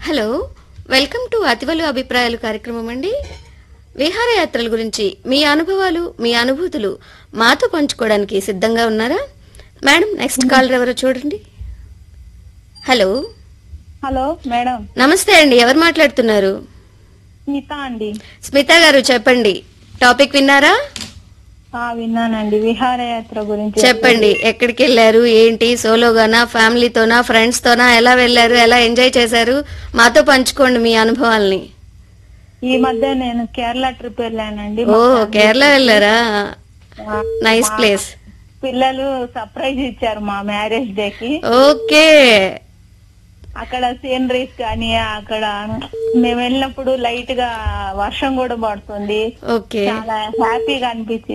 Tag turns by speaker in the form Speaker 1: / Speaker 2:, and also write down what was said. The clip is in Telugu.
Speaker 1: హలో వెల్కమ్ టు అతివలు అభిప్రాయాలు కార్యక్రమం అండి విహారయాత్రల గురించి మీ అనుభవాలు మీ అనుభూతులు మాతో పంచుకోవడానికి సిద్ధంగా ఉన్నారా మేడం నెక్స్ట్ కాలర్ ఎవరో చూడండి హలో
Speaker 2: హలో మేడం
Speaker 1: నమస్తే అండి ఎవరు మాట్లాడుతున్నారు
Speaker 2: స్మిత అండి
Speaker 1: స్మిత గారు చెప్పండి టాపిక్ విన్నారా
Speaker 2: ఆ విన్నానండి విహారయాత్ర గురించి
Speaker 1: చెప్పండి ఎక్కడికి వెళ్ళారు ఏంటి సోలోగానా ఫ్యామిలీతోనా ఫ్రెండ్స్ తోనా ఎలా వెళ్ళారు ఎలా ఎంజాయ్ చేశారు మాతో పంచుకోండి మీ అనుభవాల్ని
Speaker 2: ఈ మధ్య నేను కేరళ ట్రిప్ వెళ్ళానండి
Speaker 1: ఓ కేరళ వెళ్ళారా
Speaker 2: ఆ,
Speaker 1: నైస్ ప్లేస్
Speaker 2: పిల్లలు సర్ప్రైజ్ ఇచ్చారు మా మ్యారేజ్ డే కి
Speaker 1: ఓకే
Speaker 2: అక్కడ సీనరీస్ కానీ అక్కడ మేము వెళ్ళినప్పుడు లైట్ గా వర్షం కూడా పడుతుంది
Speaker 1: ఓకే
Speaker 2: చాలా హ్యాపీగా అనిపించింది